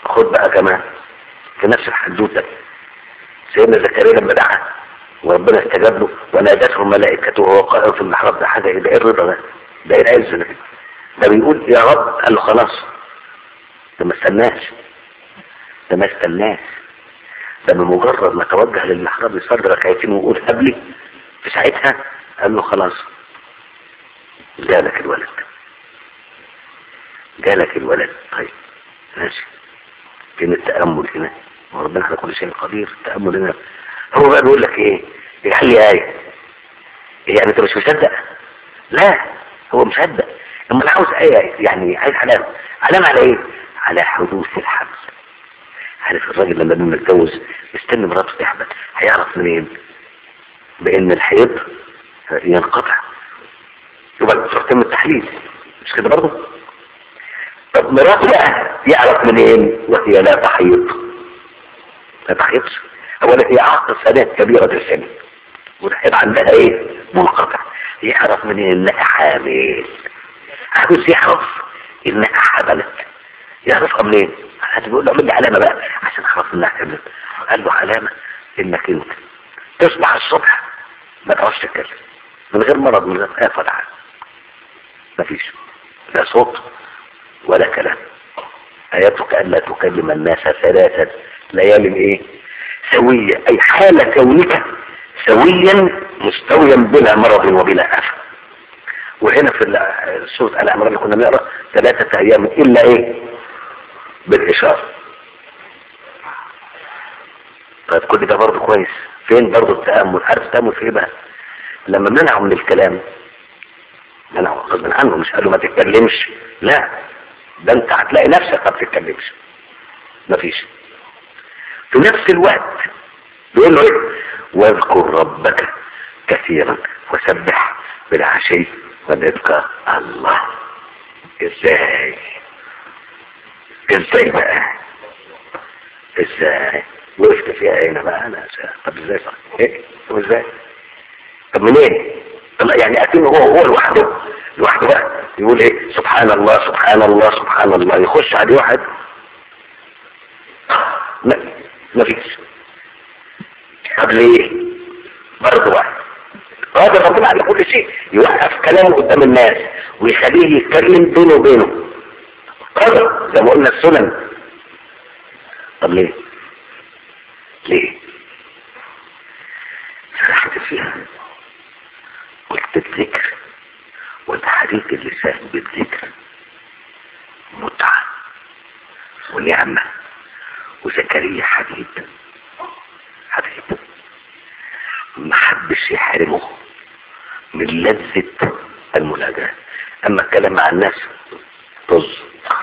خد بقى كمان في نفس الحدوته سيدنا زكريا لما دعا وربنا استجاب له ونادته الملائكة وهو قائم في المحراب ده حاجة ايه ده ايه الرضا ده ده ايه العز ده ده بيقول يا رب قال له خلاص ده ما استناش ده ما استناش ده بمجرد ما توجه للمحراب يصلي ركعتين ويقول قبلي في ساعتها قال له خلاص جالك الولد جالك الولد طيب ماشي فين التأمل هنا وربنا على كل شيء قدير التأمل هنا هو بقى بيقول لك ايه اجعل لي آية يعني انت مش مصدق لا هو مصدق اما انا عاوز آية يعني عايز علامة علامة على ايه على حدوث الحمل عارف الراجل لما لما يتجوز يستنى مراته تحمل هيعرف منين بان الحيض ينقطع يبقى تروح تعمل تحليل مش كده برضه طب مراته بقى يعرف منين وهي لا تحيض ما تحيضش اولا هي عقد سنة كبيرة السن والحيض عندها ايه منقطع يعرف منين انها حامل عاوز يعرف انها حملت يعرفها منين حد بيقول له اعمل لي علامه بقى عشان اعرف انها حملت قال له علامه انك انت تصبح الصبح ما تعرفش تتكلم من غير مرض من غير آفة عام مفيش لا صوت ولا كلام آياتك ألا تكلم الناس ثلاثة ليال إيه سوية أي حال كونك سويا مستويا بلا مرض وبلا آفة وهنا في ال- سورة الأمر اللي كنا بنقرا ثلاثة أيام إلا إيه بالإشارة طيب كل ده برضه كويس فين برضه التأمل عارف التأمل في إيه بقى لما منعوا من الكلام منعوا غصب عنه مش قالوا ما تتكلمش لا ده انت هتلاقي نفسك ما بتتكلمش مفيش في نفس الوقت بيقول له ايه واذكر ربك كثيرا وسبح بالعشي والإبكار الله ازاي ازاي بقى ازاي وقفت فيها هنا بقى انا طب ازاي صح ايه طب ازاي طب منين طب يعني اكنه هو هو لوحده لوحده بقى يقول ايه سبحان الله سبحان الله سبحان الله يخش عليه واحد ما ما فيش طب ليه برضه واحد قادر ربنا على كل شيء يوقف كلامه قدام الناس ويخليه يتكلم بينه وبينه قادر زي ما قلنا السنن طب ليه ليه سرحت فيها قلت الذكر وتحريك اللسان بالذكر متعة ونعمة وزكريا حبيب حبيب ما حدش يحرمه من لذة المناجاة اما الكلام مع الناس طز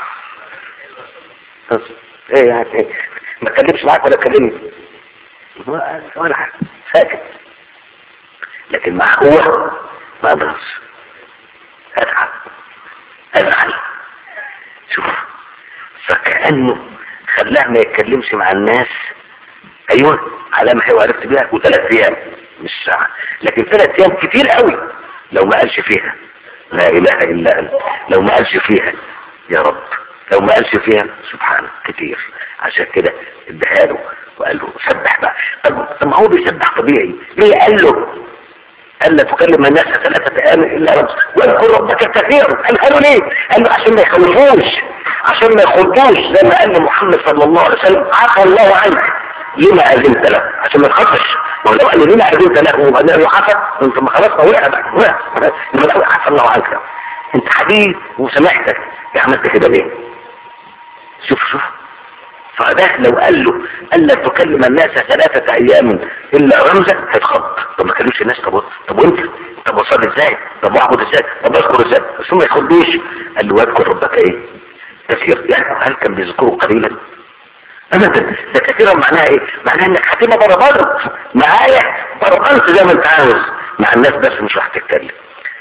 طز ايه يعني ايه ما اتكلمش معاك ولا كلمني ولا حاجة ساكت لكن مع هو ما اقدرش اتعب ازعل شوف فكأنه خلاه ما يتكلمش مع الناس ايوه علامة حلوة عرفت بيها وثلاث ايام مش ساعة لكن ثلاث ايام كتير قوي لو ما قالش فيها لا اله الا انت لو ما قالش فيها يا رب لو ما قالش فيها سبحانك كتير عشان كده اداها له وقال له سبح بقى طب طب ما هو بيسبح طبيعي ليه قال له قال لا تكلم الناس ثلاثة ايام الا رب واذكر ربك كثيرا قال قالوا ليه قال له عشان ما يخوفوش عشان ما يخوفوش زي ما قال محمد صلى الله عليه وسلم عفى الله عنك لما اذنت له عشان ما تخافش ما هو لو قال له لما اذنت له وبعدين قال له عفى انت ما خلاص ما وقع بقى وقع لما تقول عفى الله عنك انت حبيب وسامحتك يا عملت كده ليه شوف شوف فده لو قال له الا تكلم الناس ثلاثة ايام الا رمزا هيتخض طب ما كلمش الناس طب طب وانت طب وصل ازاي طب واعبد ازاي طب اذكر ازاي بس ما يخضوش قال له واذكر ربك ايه كثير يعني هل كان بيذكره قليلا ابدا ده كثيرا معناها ايه معناها انك هتبقى بربرت معايا بربرت زي ما انت عاوز مع الناس بس مش راح تتكلم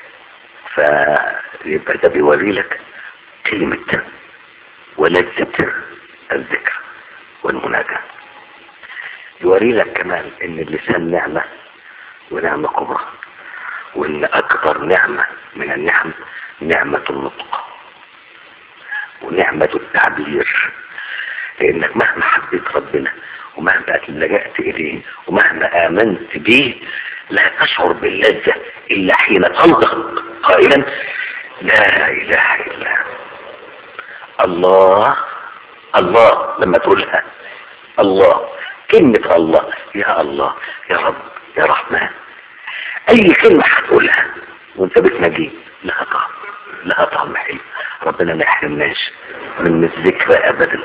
فيبقى ده بيوري لك كلمة ولذة الذكر والمناجاة يوري لك كمان ان اللسان نعمة ونعمة كبرى وان اكبر نعمة من النعم نعمة النطق ونعمة التعبير لانك مهما حبيت ربنا ومهما لجأت اليه ومهما امنت به لا تشعر باللذة الا حين تنطق قائلا لا اله الا الله الله لما تقولها الله كلمة الله يا الله يا رب يا رحمن اي كلمة هتقولها وانت بتنجي لها طعم لها طعم حلو ربنا ما يحرمناش من الذكرى ابدا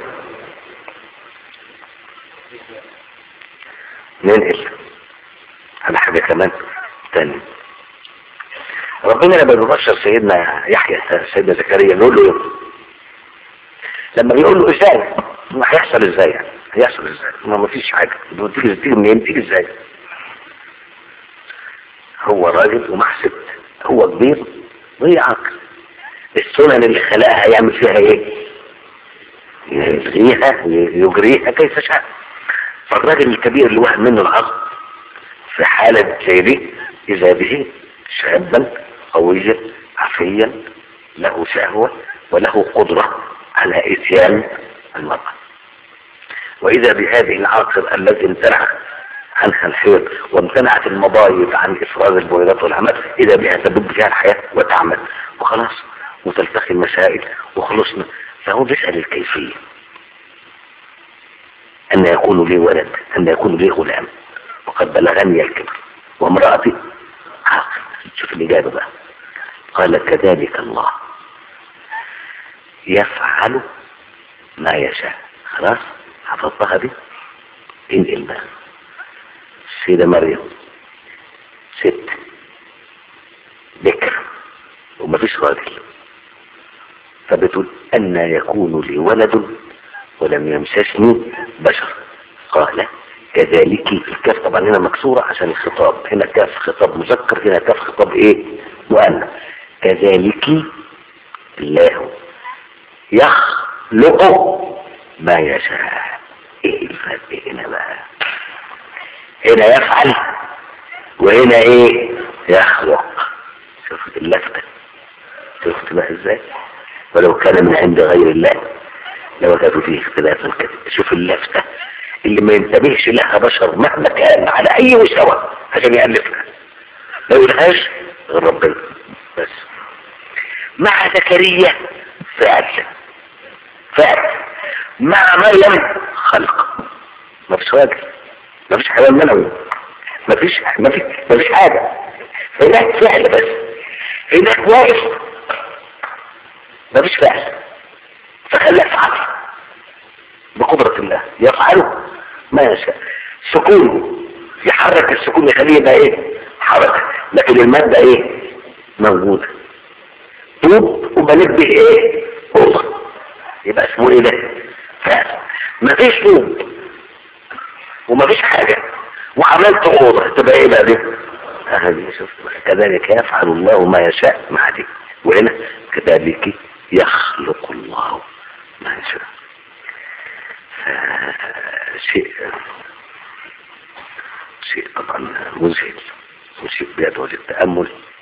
ننقل على حاجة كمان تاني ربنا لما بيبشر سيدنا يحيى سيدنا زكريا بيقول له ايه لما بيقول له ازاي ما هيحصل ازاي يعني هيحصل ازاي ما مفيش حاجة تيجي تيجي منين تيجي ازاي هو راجل ومحسب هو كبير وهي عقل السنن اللي خلقها يعمل فيها ايه يلغيها يجريها كيف شاء فالراجل الكبير اللي واحد منه العقل في حالة زي دي إذا به شابا قويا عفيا له شهوة وله قدرة على إتيان المرأة وإذا بهذه العاقر التي امتنع عنها الحيض وامتنعت المبايض عن إفراز البويضات والعمل إذا بها تدب فيها الحياة وتعمل وخلاص وتلتقي المسائل وخلصنا فهو بيسأل الكيفية أن يكون لي ولد أن يكون لي غلام وقد بلغني الكبر وامرأتي عاقل شوف الإجابة بقى قال كذلك الله يفعل ما يشاء خلاص حفظتها دي انقل بقى السيدة مريم ست بكر ومفيش راجل فبتقول أن يكون لي ولد ولم يمسسني بشر قال كذلك الكاف طبعا هنا مكسورة عشان الخطاب هنا كاف خطاب مذكر هنا كاف خطاب ايه مؤنث كذلك الله يخلق ما يشاء ايه الفرق هنا بقى هنا يفعل وهنا ايه يخلق شوف اللفتة شفت بقى ازاي ولو كان من عند غير الله لوجدوا فيه اختلافا كثيرا شوف اللفتة اللي ما ينتبهش لها بشر مهما كان على اي مستوى عشان يألفها ما يقولهاش غير ربنا بس مع زكريا فعل فعل مع مريم خلق ما فيش راجل ما فيش حيوان منوي ما فيش ما فيش ما فيش حاجة هناك فعل بس هناك واقف ما فيش فعل فخلاه يفعل بقدرة الله يفعله ما يشاء سكون يحرك السكون يخليه يبقى ايه حركة لكن المادة ايه موجودة طوب وبنبه ايه اوضة يبقى اسمه ايه ده فعل مفيش طوب ومفيش حاجة وعملت اوضة تبقى ايه بقى دي هذه شوف كذلك يفعل الله ما يشاء مع دي وهنا كذلك يخلق الله ما يشاء شيء شيء طبعا مذهل وشيء بيدعو للتأمل